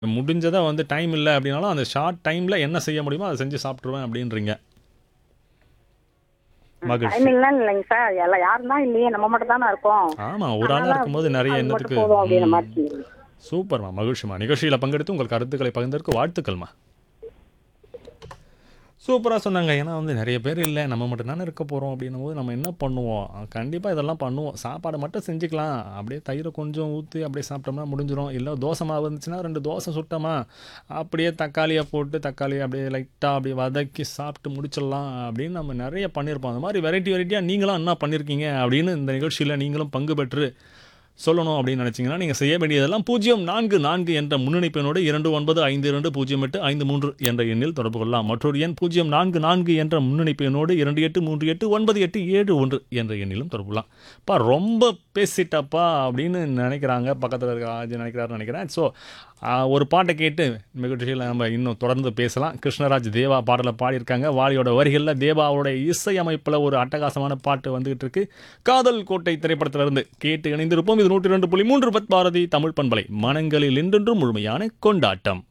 முடிஞ்சதை வந்து டைம் இல்ல அப்படின்னாலும், அந்த ஷார்ட் டைம்ல என்ன செய்ய முடியுமோ அத செஞ்சு சாப்பிட்டுருவேன் அப்படின்றீங்க. மகிழ்ச்சி. டைமிங்லாம் இல்லைங்க சார். எல்லாம் யாரும் தான் இல்லையே. நம்ம மட்டும் தானே இருக்கோம். ஆமா. ஒரு ஆளா அதனால இருக்கும்போது நெறைய அது எண்ணத்துக்கு மட்டும் போதும் அப்படிங்கிற ம். மாதிரி சொல்லுங்க. சூப்பர்மா. மகிழ்ச்சிம்மா. நிகழ்ச்சியில பங்கெடுத்து உங்கள் கருத்துக்களை பகிர்ந்ததற்கு வாழ்த்துக்கள்மா. சூப்பரா சொன்னாங்க. ஏன்னா வந்து நெறைய பேர் இல்ல. நம்ம மட்டும் தானே இருக்க போறோம் அப்படின்னும்போது நம்ம என்ன பண்ணுவோம்? கண்டிப்பா இதெல்லாம் பண்ணுவோம். சாப்பாடு மட்டும் செஞ்சுக்கலாம். அப்படியே தயிர கொஞ்சம் ஊத்தி அப்படியே சாப்பிட்டோம்னா முடிஞ்சிரும். இல்ல தோசை மாவு இருந்துச்சுன்னா 2 தோசை சுட்டோமா, அப்படியே தக்காளிய போட்டு தக்காளிய அப்படியே லைட்டா அப்படியே வதக்கி சாப்பிட்டு முடிச்சிடலாம் அப்படின்னு நம்ம நெறைய பண்ணியிருப்போம். அந்த மாதிரி வெரைட்டி வெரைட்டியா நீங்களாம் என்ன பண்ணியிருக்கீங்க அப்படின்னு இந்த நிகழ்ச்சியில நீங்களும் பங்கு பெற்று சொல்லணும் அப்படின்னு நினைச்சீங்கன்னா, நீங்க செய்ய வேண்டியதெல்லாம் 044 என்ற முன்னணிப்பெண்ணோடு 29520853 என்ற எண்ணில் தொடர்பு கொள்ளலாம். மற்றொரு எண் 044 என்ற முன்னணிப்பு எண்ணோடு 28389871 என்ற எண்ணிலும் தொடர்பு கொள்ளலாம். "அப்பா ரொம்ப பேசிட்டப்பா" அப்படின்னு நினைக்கிறாங்க. பக்கத்துல இருக்க ஆஜி நினைக்கிறாருன்னு நினைக்கிறேன். ஸோ அ ஒரு பாட்ட கேட்டு நிகழ்ச்சியில நம்ம இன்னும் தொடர்ந்து பேசலாம். கிருஷ்ணராஜ், தேவா பாடல பாடியிருக்காங்க. வாலியோட வரிகள்ல தேவாவோட இசையமைப்புல ஒரு அட்டகாசமான பாட்டு வந்துகிட்டு இருக்கு. காதல் கோட்டை திரைப்படத்திலிருந்து கேட்டு இணைந்திருப்போம். இது 102.3 பத் பாரதி தமிழ் பண்பலை. மனங்களில் என்றென்றும் முழுமையான கொண்டாட்டம்.